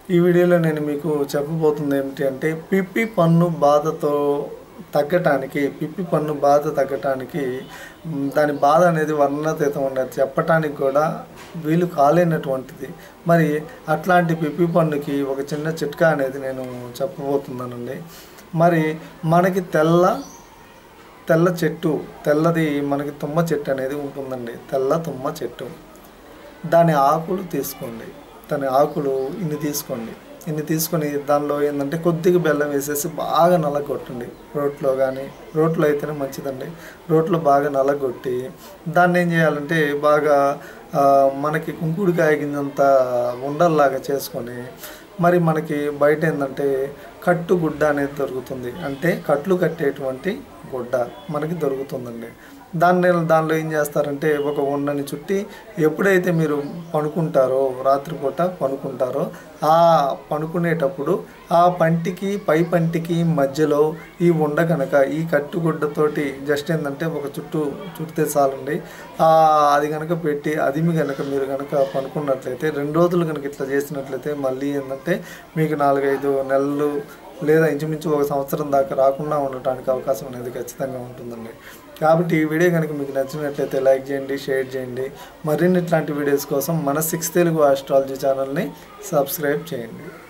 ఈ వీడియోలో నేను మీకు చెప్పబోతుంది ఏమిటి అంటే పిప్పి పన్ను బాధతో తగ్గటానికి పిప్పి పన్ను బాధ తగ్గటానికి మ్, దాని బాధ అనేది వర్ణతీతం ఉండదు చెప్పటానికి కూడా వీలు కాలేనటువంటిది మరి అట్లాంటి పిప్పి పన్నుకి ఒక చిన్న చిట్కా అనేది నేను చెప్పబోతున్నానండి మరి మనకి తెల్ల తెల్ల చెట్టు తెల్లది మనకి తుమ్మ చెట్టు అనేది ఉంటుందండి తెల్ల తుమ్మ చెట్టు దాని ఆకులు తీసుకోండి దాని ఆకులు ఇన్ని తీసుకోండి ఇన్ని తీసుకొని దానిలో ఏంటంటే కొద్దిగా బెల్లం వేసేసి బాగా నల్లగొట్టండి రోట్లో కానీ రోట్లో అయితేనే మంచిదండి రోట్లో బాగా నల్లగొట్టి దాన్ని ఏం చేయాలంటే బాగా ఆ, మనకి కుంకుడుకాయ గింజంత ఉండల్లాగా చేసుకొని మరి మనకి బయట ఏంటంటే కట్టు గుడ్డ అనేది దొరుకుతుంది అంటే కట్లు కట్టేటువంటి గుడ్డ మనకి దొరుకుతుందండి దాన్ని దానిలో ఏం చేస్తారంటే ఒక ఉండని చుట్టి ఎప్పుడైతే మీరు పనుకుంటారో రాత్రిపూట పనుకుంటారో ఆ పనుకునేటప్పుడు ఆ పంటికి పై పంటికి మధ్యలో ఈ ఉండ కనుక ఈ కట్టుగుడ్డతోటి జస్ట్ ఏంటంటే ఒక చుట్టూ చుడితే చాలండి ఆ, అది కనుక పెట్టి అదిమి కనుక మీరు కనుక పనుకున్నట్లయితే రెండు రోజులు కనుక ఇట్లా చేసినట్లయితే మళ్ళీ ఏంటంటే మీకు నాలుగైదు నెలలు లేదా ఇంచుమించు ఒక సంవత్సరం దాకా రాకుండా ఉండటానికి అవకాశం అనేది ఖచ్చితంగా ఉంటుందండి కాబట్టి ఈ వీడియో కనుక మీకు నచ్చినట్లయితే లైక్ చేయండి షేర్ చేయండి మరిన్ని ఇట్లాంటి వీడియోస్ కోసం మన సిక్స్ తెలుగు ఆస్ట్రాలజీ ఛానల్ని సబ్స్క్రైబ్ చేయండి